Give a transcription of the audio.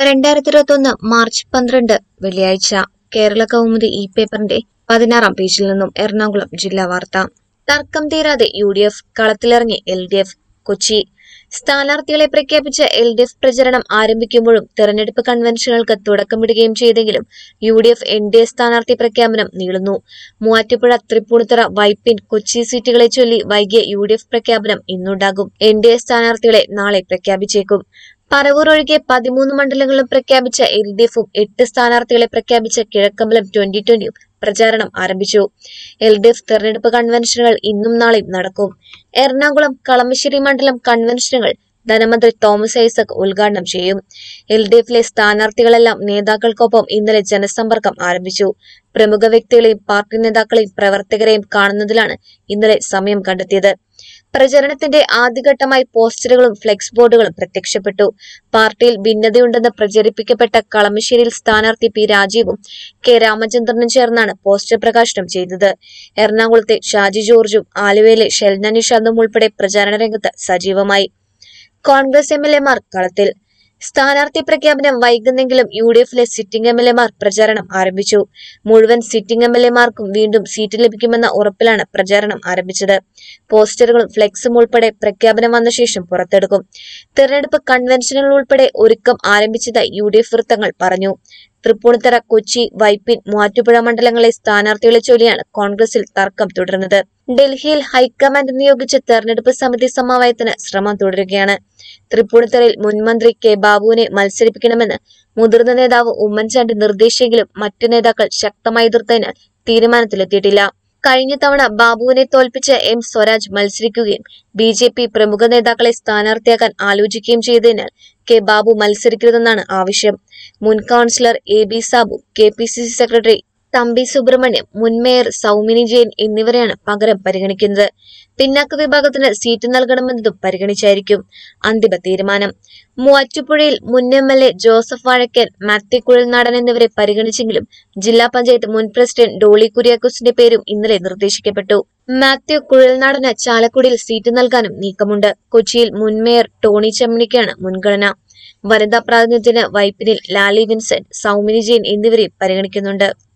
രണ്ടായിരത്തി ഇരുപത്തൊന്ന് മാർച്ച് പന്ത്രണ്ട് വെള്ളിയാഴ്ച കേരള കൗമുദി ഇ പേപ്പറിന്റെ പതിനാറാം പേജിൽ നിന്നും എറണാകുളം ജില്ലാ വാർത്ത തർക്കം തീരാതെ യു ഡി എഫ് കളത്തിലിറങ്ങി എൽ ഡി എഫ് കൊച്ചി സ്ഥാനാർത്ഥികളെ പ്രഖ്യാപിച്ച എൽ ഡി എഫ് പ്രചരണം ആരംഭിക്കുമ്പോഴും തെരഞ്ഞെടുപ്പ് കൺവെൻഷനുകൾക്ക് തുടക്കമിടുകയും ചെയ്തെങ്കിലും U D F N D A സ്ഥാനാർത്ഥി പ്രഖ്യാപനം നീളുന്നു മൂവാറ്റുപുഴ തൃപ്പൂണിത്തുറ വൈപ്പിൻ കൊച്ചി സീറ്റുകളെ ചൊല്ലി വൈകിയ യു ഡി എഫ് പ്രഖ്യാപനം ഇന്നുണ്ടാകും എൻ ഡി എ സ്ഥാനാർത്ഥികളെ നാളെ പ്രഖ്യാപിച്ചേക്കും പറവൂർ ഒഴികെ പതിമൂന്ന് മണ്ഡലങ്ങളിലും പ്രഖ്യാപിച്ച എൽ ഡി എഫും എട്ട് സ്ഥാനാർത്ഥികളെ പ്രഖ്യാപിച്ച കിഴക്കമ്പലം ട്വന്റി ട്വന്റിയും പ്രചാരണം ആരംഭിച്ചു എൽ ഡി എഫ് തെരഞ്ഞെടുപ്പ് കൺവെൻഷനുകൾ ഇന്നും നാളെയും നടക്കും എറണാകുളം കളമശ്ശേരി മണ്ഡലം കൺവെൻഷനുകൾ ധനമന്ത്രി തോമസ് ഐസക് ഉദ്ഘാടനം ചെയ്യും എൽ ഡി എഫിലെ സ്ഥാനാർത്ഥികളെല്ലാം നേതാക്കൾക്കൊപ്പം ഇന്നലെ ജനസമ്പർക്കം ആരംഭിച്ചു പ്രമുഖ വ്യക്തികളെയും പാർട്ടി നേതാക്കളെയും പ്രവർത്തകരെയും കാണുന്നതിലാണ് ഇന്നലെ സമയം കണ്ടെത്തിയത് പ്രചരണത്തിന്റെ ആദ്യഘട്ടമായി പോസ്റ്ററുകളും ഫ്ലെക്സ് ബോർഡുകളും പ്രത്യക്ഷപ്പെട്ടു പാർട്ടിയിൽ ഭിന്നതയുണ്ടെന്ന് പ്രചരിപ്പിക്കപ്പെട്ട കളമശ്ശേരിയിൽ സ്ഥാനാർത്ഥി പി രാജീവും കെ രാമചന്ദ്രനും ചേർന്നാണ് പോസ്റ്റർ പ്രകാശനം ചെയ്തത് എറണാകുളത്തെ ഷാജി ജോർജും ആലുവയിലെ ഷെൽന നിഷാന്തും ഉൾപ്പെടെ പ്രചാരണ രംഗത്ത് സജീവമായി കോൺഗ്രസ് എം എൽ എമാർ കളത്തിൽ സ്ഥാനാർത്ഥി പ്രഖ്യാപനം വൈകുന്നെങ്കിലും യു ഡി എഫിലെ സിറ്റിംഗ് എം എൽ എമാർ പ്രചാരണം ആരംഭിച്ചു മുഴുവൻ സിറ്റിംഗ് എം എൽ എമാർക്കും വീണ്ടും സീറ്റ് ലഭിക്കുമെന്ന ഉറപ്പിലാണ് പ്രചാരണം ആരംഭിച്ചത് പോസ്റ്ററുകളും ഫ്ലെക്സും ഉൾപ്പെടെ പ്രഖ്യാപനം വന്ന ശേഷം പുറത്തെടുക്കും തെരഞ്ഞെടുപ്പ് കൺവെൻഷനുകൾ ഉൾപ്പെടെ ഒരുക്കം ആരംഭിച്ചതായി യു ഡി എഫ് വൃത്തങ്ങൾ പറഞ്ഞു തൃപ്പൂണിത്തറ കൊച്ചി വൈപ്പിൻ മൂവാറ്റുപുഴ മണ്ഡലങ്ങളെ സ്ഥാനാർത്ഥികളെ ചൊല്ലിയാണ് കോൺഗ്രസിൽ തർക്കം തുടരുന്നത് ഡൽഹിയിൽ ഹൈക്കമാൻഡ് നിയോഗിച്ച തെരഞ്ഞെടുപ്പ് സമിതി സമവായത്തിന് ശ്രമം തുടരുകയാണ് തൃപ്പൂണിത്തറയിൽ മുൻമന്ത്രി കെ ബാബുവിനെ മത്സരിപ്പിക്കണമെന്ന് മുതിർന്ന നേതാവ് ഉമ്മൻചാണ്ടി നിർദ്ദേശിച്ചെങ്കിലും മറ്റു നേതാക്കൾ ശക്തമായി എതിർത്തതിനാൽ തീരുമാനത്തിലെത്തിയിട്ടില്ല കഴിഞ്ഞ തവണ ബാബുവിനെ തോൽപ്പിച്ച് എം സ്വരാജ് മത്സരിക്കുകയും ബി ജെ പി പ്രമുഖ നേതാക്കളെ സ്ഥാനാർത്ഥിയാക്കാൻ ആലോചിക്കുകയും ചെയ്തതിനാൽ കെ ബാബു മത്സരിക്കരുതെന്നാണ് ആവശ്യം മുൻ councillor A B Sabu K P C C secretary Thampi Subramaniam മുൻ മേയർ സൗമിനി ജെയിൻ എന്നിവരെയാണ് പകരം പരിഗണിക്കുന്നത് പിന്നാക്ക വിഭാഗത്തിന് സീറ്റ് നൽകണമെന്നതും പരിഗണിച്ചായിരിക്കും അന്തിമ തീരുമാനം മൂവാറ്റുപുഴയിൽ മുൻ M L A Joseph Vazhakkan Mathew Kuzhalnadan എന്നിവരെ പരിഗണിച്ചെങ്കിലും ജില്ലാ പഞ്ചായത്ത് മുൻ പ്രസിഡന്റ് ഡോളി കുര്യാക്കോസിന്റെ പേരും ഇന്നലെ നിർദ്ദേശിക്കപ്പെട്ടു മാത്യു കുഴൽനാടന് ചാലക്കുടിയിൽ സീറ്റ് നൽകാനും നീക്കമുണ്ട് കൊച്ചിയിൽ മുൻ മേയർ ടോണി ചെമ്മണിക്കാണ് മുൻഗണന വനിതാ പ്രാതിനിധ്യത്തിന് വൈപ്പിനിൽ ലാലി വിൻസെന്റ് സൗമിനി ജെയിൻ എന്നിവരെയും പരിഗണിക്കുന്നുണ്ട്